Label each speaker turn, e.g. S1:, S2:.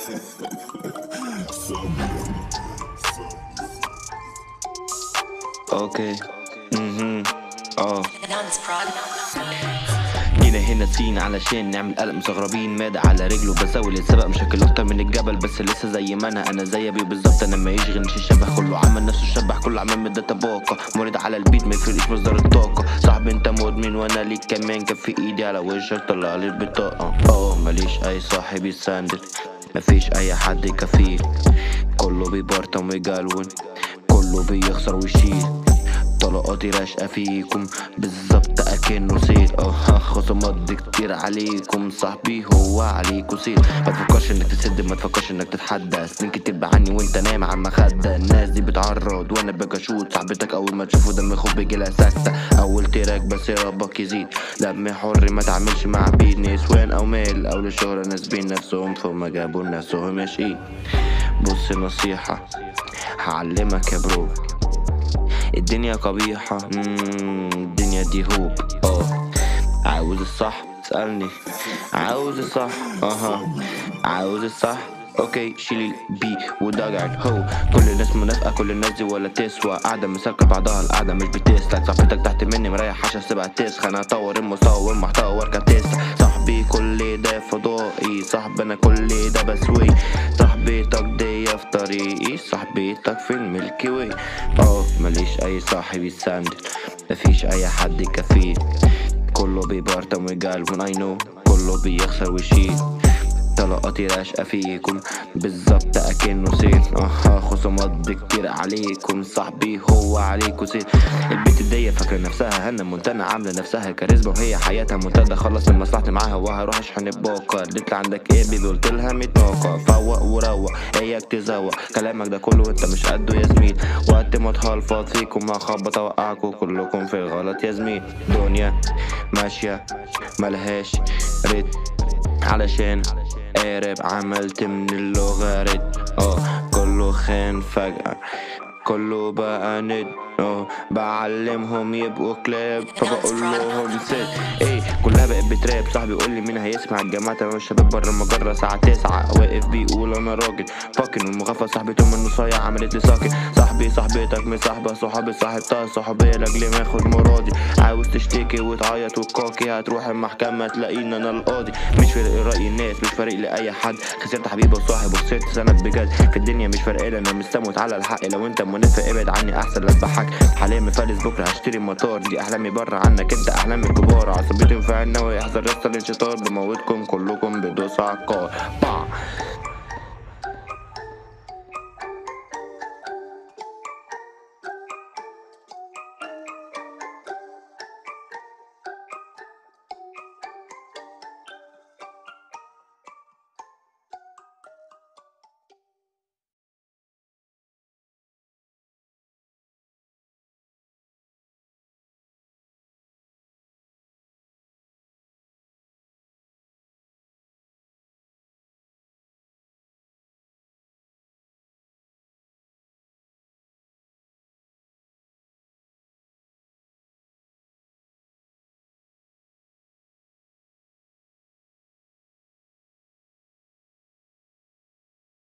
S1: اوكي اها اه
S2: Dance prod.
S1: جينا هنا سين علشان نعمل قلق مستغربين مادة على رجله بسوي للسبق مشاكل اكتر من الجبل بس لسه زي ما انا انا زي ابي بالظبط انا ما يشغلنيش الشبه كله عمل نفسه شبح كله عمل من الداتا باقة مريض على البيت ما يفرقش مصدر الطاقة صاحبي انت مدمن وانا ليك كمان كان في ايدي على وشك طلع لي البطاقة اه ماليش اي صاحب يساندل مفيش اي حد يكفيه كله بيبرطم ويجلون كله بيخسر ويشيل طلقاتي راشقة فيكم بالظبط أكنه سيل اه خصومات دي كتير عليكم صاحبي هو عليكوا سيل ما تفكرش انك تسد ما تفكرش انك تتحدى سنين كتير بعاني وانت نايم على المخدة الناس دي بتعرض وانا باجي اشوط صاحبتك اول ما تشوفه دم خوف بيجيلها سكتة اول تراك بس يا ربك يزيد دم حر ما تعملش مع بيد نسوان او مال او للشهرة ناسبين نفسهم ثم جابوا نفسهم ماشيين بص نصيحة هعلمك يا برو الدنيا قبيحة مم، الدنيا دي هوب اه عاوز الصح اسألني عاوز الصح اها عاوز الصح اوكي شيل البي ودجع هو كل الناس منافقة كل الناس دي ولا تسوى قاعدة مسكة بعضها القعدة مش بتسلك صاحبتك تحت مني مريح عشان سيبها تسخن اطور المستوى والمحتوى واركب تسلا صاحبي كل ده فضائي صاحبي انا كل ده بسوي صاحبتك دي في طريقي صاحبتك في الميلكي واي اه ماليش اي صاحب يساندل مفيش اي حد يكفيه كله بيبرطم ويجلون اي نو كله بيخسر ويشيل طلقاتي راشقة فيكم بالظبط أكنه سيل اه خصومات دي كتير عليكم صاحبي هو عليكوا سيل البنت دي فاكرة نفسها هنا منتنة عاملة نفسها كاريزما وهي حياتها منتدى خلص من مصلحتي معاها وهروح اشحن الباقة اديت عندك ايه بيبي قلت لها ميت ناقة فوق وروق اياك تزوق كلامك ده كله انت مش قده يا زميل وقت ما تهلفظ فيكم هخبط اوقعكوا كلكم في الغلط يا زميل دنيا ماشية ملهاش ريت علشان قارب عملت من اللغة رد اه كله خان فجأة كله بقى ند اه بعلمهم يبقوا كلاب فبقول لهم ست ايه كلها بقت بتراب صاحبي يقول لي مين هيسمع الجامعة تمام الشباب بره المجرة الساعة تسعة واقف بيقول انا راجل فاكن والمغفى صاحبته منه صايع عملت لي ساكن صاحبي صاحبتك مصاحبة صحابي صاحبتها صحابية لاجل ما اخد مرادي عاوز تشتكي وتعيط وتكاكي هتروح المحكمة تلاقيني انا القاضي مش فارق رأي الناس مش فارق لأي حد خسرت حبيبي وصاحب وخسرت سند بجد في الدنيا مش فارق لي انا مستموت على الحق لو انت منافق ابعد عني احسن لا اذبحك حاليا مفلس بكره هشتري موتور دي احلامي بره عنك انت احلام الكبار عصبيتي في عنا ويحذر يحصل انشطار بموتكم كلكم بدوس عقار